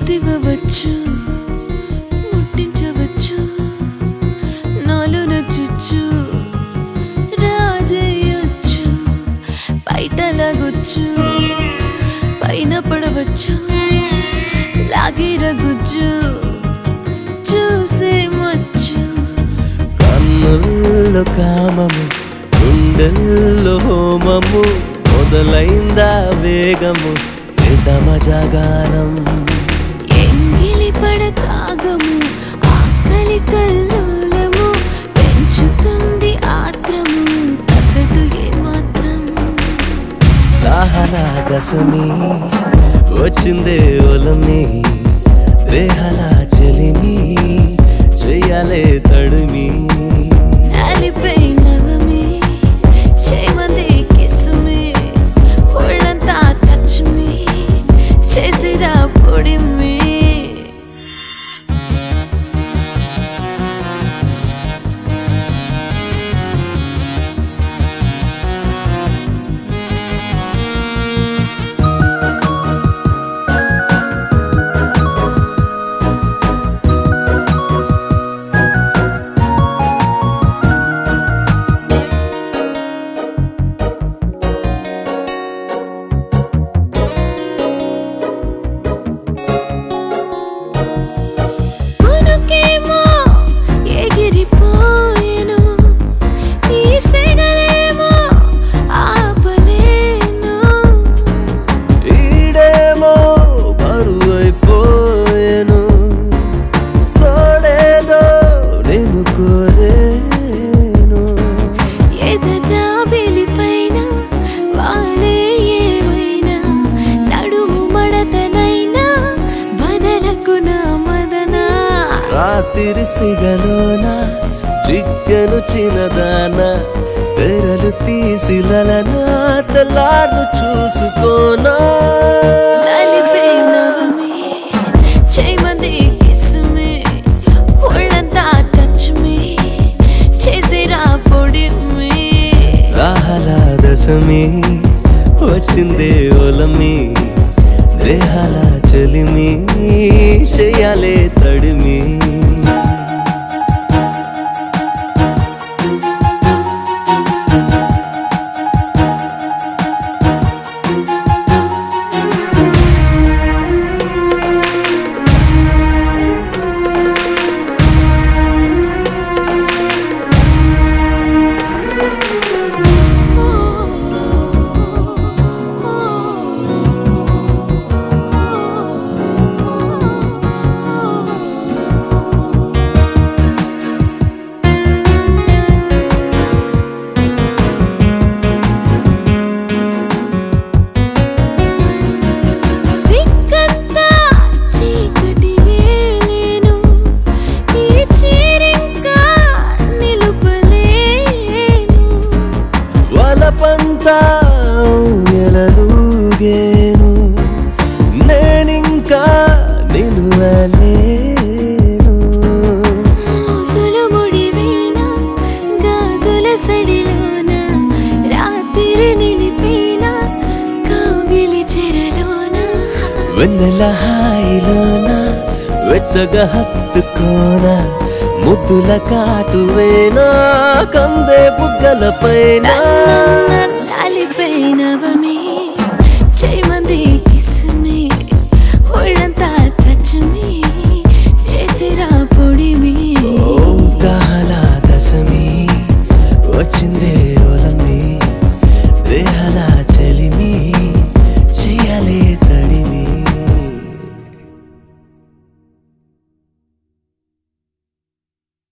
ముద్దివ్వవచ్చు ముట్టించవచ్చు నాలో నచ్చచ్చు రాజేయొచ్చు బయట లాగొచ్చు పైన పడవచ్చు లాగే రగుచ్చు చూసేమొచ్చు కన్నుల్లో కామము గుండెల్లో హోమము మొదలైందా వేగము చేతమ జాగారం ఎంగిలి పడకాగము ఆకలి కల్లోలము పెంచుతుంది ఆత్రము తగ్గదు ఏమాత్రం దాహనాగసమి వచ్చిందే ఒలమి రేహల చెలిమి చెయ్యాలే తడిమి నాలిపై నవమి చేయమంది కిస్సుమి ఒళ్ళంతా టచ్ మీ చేసిరా పొడిమి కొనుకేమో ఎగిరిపోయేను ఈ సెగలేమో ఆపలేను ఈడేమో బరువైపోయేను తోడేదో నేను కోరేను ఎదజాబిలి పైన వాలే ఏమైనా నడుము మడతనైనా బదలకు నా మదనా రాత్రి సిగలోన చిక్కెను చిన్నదాన తెరలు తీసిలనా తెల్లార్లు చూసుకోనా నలిపే నవమి చేయమంది కిస్సుమి ఒళ్ళంతా టచ్ మీ చేసిరా పొడిమి రాహలా దశమి వచ్చిందే ఒలమి దేహాల చెలిమి చెయ్యాలే తడిమి సిక్కంతా చీకటి వేలేను ఈ చీరింకా నిలుపలేను వలపంతా ఎలలుగేను నేనింకా నిలువలేను మోసులు ముడివేన గాజుల సడిలోన రాత్రి నిలిపేన కౌగిలి చెరలోన వెన్నెల హాయిలోన వెచ్చగా హత్తుకోన ముద్దుల కాటువేనా కందే బుగ్గల పైన